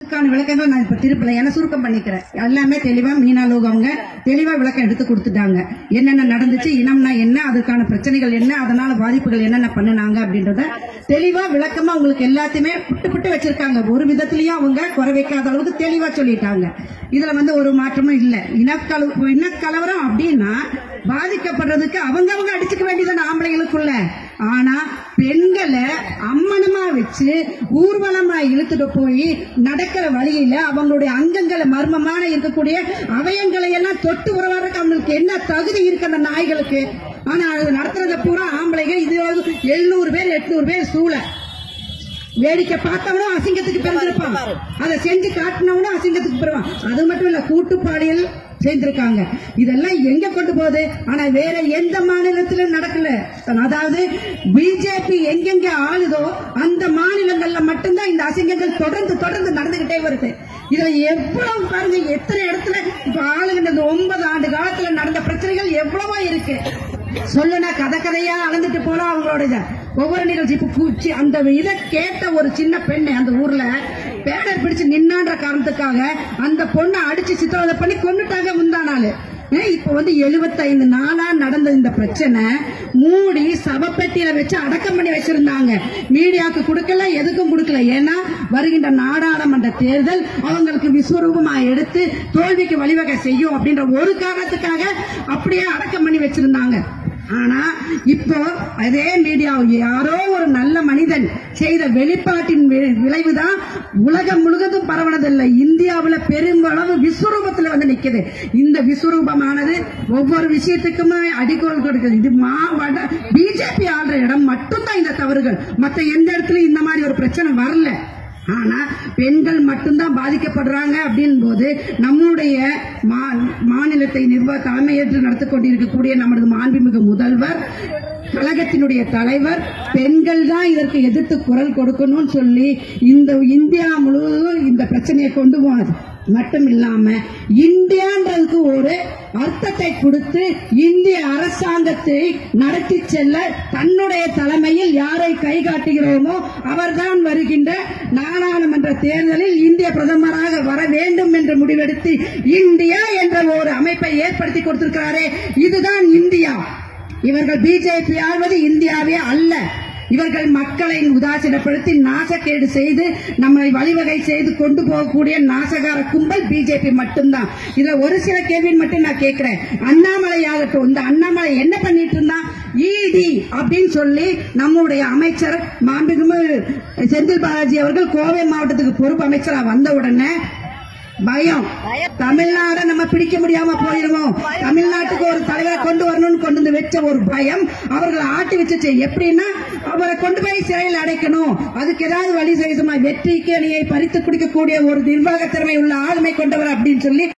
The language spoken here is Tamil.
அதுக்கான விளக்கங்கள் நான் இப்ப திருப்பல என சுருக்கம் பண்ணிக்கிறேன் எல்லாமே தெளிவா மீனா லோகம் அவங்க தெளிவா விளக்கம் எடுத்து கொடுத்துட்டாங்க என்னென்ன நடந்துச்சு இனம்னா என்ன அதுக்கான பிரச்சனைகள் என்ன அதனால பாதிப்புகள் என்னென்ன பண்ணுனாங்க அப்படின்றத தெளிவா விளக்கமா உங்களுக்கு எல்லாத்தையுமே புட்டு புட்டு வச்சிருக்காங்க ஒரு விதத்திலயும் அவங்க குறை வைக்காத அளவுக்கு தெளிவா சொல்லிட்டாங்க இதுல வந்து ஒரு மாற்றமும் இல்ல இனக்கலவு இனக்கலவரம் அப்படின்னா பாதிக்கப்படுறதுக்கு அவங்க அவங்க அடிச்சுக்க வேண்டியதான ஆம்பளைங்களுக்குள்ள ஆனா பெண்களை அம்மனமா வச்சு ஊர்வலமா இழுத்துட்டு போய் நடக்கிற வழியில அவங்களுடைய அங்கங்களை மர்மமான இருக்கக்கூடிய அவயங்களை எல்லாம் தொட்டு உறவாடுறதுக்கு அவங்களுக்கு என்ன தகுதி இருக்கு அந்த நாய்களுக்கு ஆனா அது நடத்துறத பூரா ஆம்பளைங்க இது எழுநூறு பேர் எட்நூறு பேர் சூழ வேடிக்கை பார்த்தவனும் அசிங்கத்துக்கு பிறந்திருப்பான் அதை செஞ்சு காட்டினவனும் அசிங்கத்துக்கு பிறவான் அது மட்டும் இல்ல கூட்டுப்பாடியில் சேர்ந்திருக்காங்க இதெல்லாம் எங்க கொண்டு போகுது ஆனா வேற எந்த மாநிலத்திலும் நடக்கல அதாவது பிஜேபி எங்கெங்க ஆளுதோ அந்த மாநிலங்கள்ல மட்டும்தான் இந்த அசிங்கங்கள் தொடர்ந்து தொடர்ந்து நடந்துகிட்டே வருது இதுல எவ்வளவு பாருங்க எத்தனை இடத்துல இப்ப ஆளுகின்ற இந்த ஒன்பது ஆண்டு காலத்துல நடந்த பிரச்சனைகள் எவ்வளவோ இருக்கு சொல்லுனா கதை கதையா அளந்துட்டு போலாம் அவங்களோட இத ஒவ்வொரு நிகழ்ச்சி இப்ப பூச்சி அந்த இதை கேட்ட ஒரு சின்ன பெண்ணு அந்த ஊர்ல பேடர் பிடிச்சு நின்னான்ற காரணத்துக்காக அந்த பொண்ணை அடிச்சு சித்திரவதை பண்ணி கொண்டுட்டாங்க முந்தா நாள் ஏன் இப்ப வந்து 75 நாளா நடந்த இந்த பிரச்சனை மூடி சவப்பெட்டியில வச்சு அடக்கம் பண்ணி வச்சிருந்தாங்க மீடியாவுக்கு கொடுக்கல எதுக்கும் கொடுக்கல ஏன்னா வருகின்ற நாடாளுமன்ற தேர்தல் அவங்களுக்கு விஸ்வரூபமா எடுத்து தோல்விக்கு வழிவகை செய்யும் அப்படின்ற ஒரு காரணத்துக்காக அப்படியே அடக்கம் பண்ணி வச்சிருந்தாங்க ஆனா இப்போ அதே மீடியா யாரோ ஒரு நல்ல மனிதன் செய்த வெளிப்பாட்டின் வி- விளைவுதான் உலகம் முழுவதும் பரவனதில்லை இந்தியாவுல பெரும்பளவு விஸ்வரூபத்துல வந்து நிக்குது இந்த விஸ்வரூபமானது ஒவ்வொரு விஷயத்துக்குமே அடிக்கோல் கொடுக்குது இது மாவட்ட பிஜேபி ஆள்ற இடம் மட்டும்தான் இந்த தவறுகள் மத்த எந்த இடத்துலயும் இந்த மாதிரி ஒரு பிரச்சனை வரல ஆனா பெண்கள் மட்டும்தான் பாதிக்கப்படுறாங்க அப்படின் போது நம்முடைய மா- மாநிலத்தை நிர்வாக தலைமையேற்று நடத்திக் கொண்டிருக்கக்கூடிய நமது மாண்புமிகு முதல்வர் கழகத்தினுடைய தலைவர் பெண்கள் தான் இதற்கு எதிர்த்து குரல் கொடுக்கணும்னு சொல்லி இந்த இந்தியா முழுவதும் இந்த பிரச்சனையை கொண்டு போனது மட்டும் இல்லாம இந்தியான்றதுக்கு ஒரு அர்த்தத்தை கொடுத்து இந்திய அரசாங்கத்தை நடத்தி செல்ல தன்னுடைய தலைமையில் யாரை கை காட்டுகிறோமோ அவர்தான் வருகின்ற நாடாளுமன்ற தேர்தலில் இந்திய பிரதமராக வர வேண்டும் என்று முடிவெடுத்து இந்தியா என்ற ஒரு அமைப்பை ஏற்படுத்தி கொடுத்திருக்கிறாரே இதுதான் இந்தியா இவர்கள் பிஜேபி ஆள்வது இந்தியாவே அல்ல இவர்கள் மக்களை உதாசீனப்படுத்தி நாசக்கேடு செய்து நம்மை வழிவகை செய்து கொண்டு போகக்கூடிய நாசகார கும்பல் பிஜேபி மட்டும்தான் இதுல ஒரு சில கேள்வி மட்டும் நான் கேட்கிறேன் அண்ணாமலை ஆகட்டும் இந்த அண்ணாமலை என்ன பண்ணிட்டு இருந்தான் இடி அப்படின்னு சொல்லி நம்முடைய அமைச்சர் மாண்புமிகு செந்தில் பாலாஜி அவர்கள் கோவை மாவட்டத்துக்கு பொறுப்பு அமைச்சரா வந்த உடனே பயம் தமிழ்நாட நம்ம பிடிக்க முடியாம போயிருவோம் தமிழ்நாட்டுக்கு ஒரு தலைவரை கொண்டு வரணும்னு கொண்டு வந்து வச்ச ஒரு பயம் அவர்களை ஆட்டி வச்சுச்சு எப்படின்னா அவரை கொண்டு போய் சிறையில் அடைக்கணும் அதுக்கு ஏதாவது வழி செய்யுமா வெற்றி கேணியை பறித்து குடிக்கக்கூடிய ஒரு நிர்வாக திறமை உள்ள ஆளுமை கொண்டவர் அப்படின்னு சொல்லி